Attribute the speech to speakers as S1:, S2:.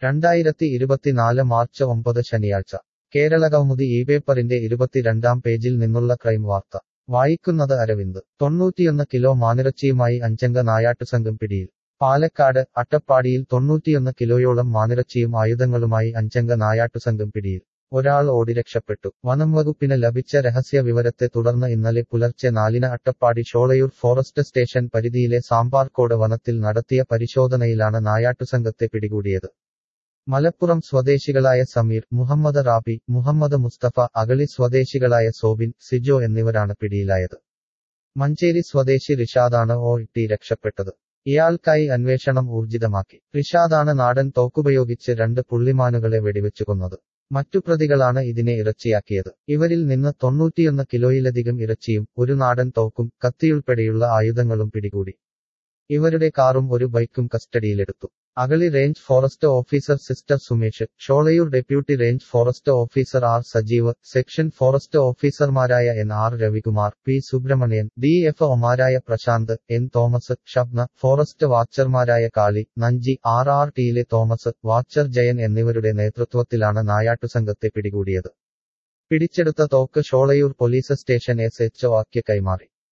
S1: രണ്ടായിരത്തി ഇരുപത്തിനാല് മാർച്ച് ഒമ്പത് ശനിയാഴ്ച കേരളകൗമുദി ഈ പേപ്പറിന്റെ ഇരുപത്തിരണ്ടാം പേജിൽ നിന്നുള്ള ക്രൈം വാർത്ത വായിക്കുന്നത് അരവിന്ദ് തൊണ്ണൂറ്റിയൊന്ന് കിലോ മാനിറച്ചിയുമായി അഞ്ചംഗ നായാട്ടുസംഘം പിടിയിൽ പാലക്കാട് അട്ടപ്പാടിയിൽ തൊണ്ണൂറ്റിയൊന്ന് കിലോയോളം മാനിറച്ചിയും ആയുധങ്ങളുമായി അഞ്ചംഗ നായാട്ടുസംഘം പിടിയിൽ ഒരാൾ ഓടി രക്ഷപ്പെട്ടു വനം വകുപ്പിന് ലഭിച്ച രഹസ്യ വിവരത്തെ തുടർന്ന് ഇന്നലെ പുലർച്ചെ നാലിന് അട്ടപ്പാടി ഷോളയൂർ ഫോറസ്റ്റ് സ്റ്റേഷൻ പരിധിയിലെ സാമ്പാർക്കോട് വനത്തിൽ നടത്തിയ പരിശോധനയിലാണ് നായാട്ടുസംഘത്തെ പിടികൂടിയത് മലപ്പുറം സ്വദേശികളായ സമീർ മുഹമ്മദ് റാബി മുഹമ്മദ് മുസ്തഫ അഗളി സ്വദേശികളായ സോബിൻ സിജോ എന്നിവരാണ് പിടിയിലായത് മഞ്ചേരി സ്വദേശി റിഷാദാണ് ഓ ടി രക്ഷപ്പെട്ടത് ഇയാൾക്കായി അന്വേഷണം ഊർജിതമാക്കി റിഷാദാണ് നാടൻ തോക്കുപയോഗിച്ച് രണ്ട് പുള്ളിമാനുകളെ വെടിവെച്ചു കൊന്നത് മറ്റു പ്രതികളാണ് ഇതിനെ ഇറച്ചിയാക്കിയത് ഇവരിൽ നിന്ന് തൊണ്ണൂറ്റിയൊന്ന് കിലോയിലധികം ഇറച്ചിയും ഒരു നാടൻ തോക്കും കത്തിയുൾപ്പെടെയുള്ള ആയുധങ്ങളും പിടികൂടി ഇവരുടെ കാറും ഒരു ബൈക്കും കസ്റ്റഡിയിലെടുത്തു Agali range forest officer sister Sumesh Sholayur deputy range forest officer R Sajeev section forest ഓഫീസർമാരായ N R Ravikumar P Subramanian D F ഒമാരായ പ്രശാന്ത് എൻ തോമസ് ഷബ്ന ഫോറസ്റ്റ് വാച്ചർമാരായ കാളി നഞ്ചി ആർ ആർ ടിയിലെ തോമസ് വാച്ചർ ജയൻ എന്നിവരുടെ നേതൃത്വത്തിലാണ് നായാട്ടുസംഘത്തെ പിടികൂടിയത് പിടിച്ചെടുത്ത തോക്ക് Sholayur police station S H ആക്കി കൈമാറി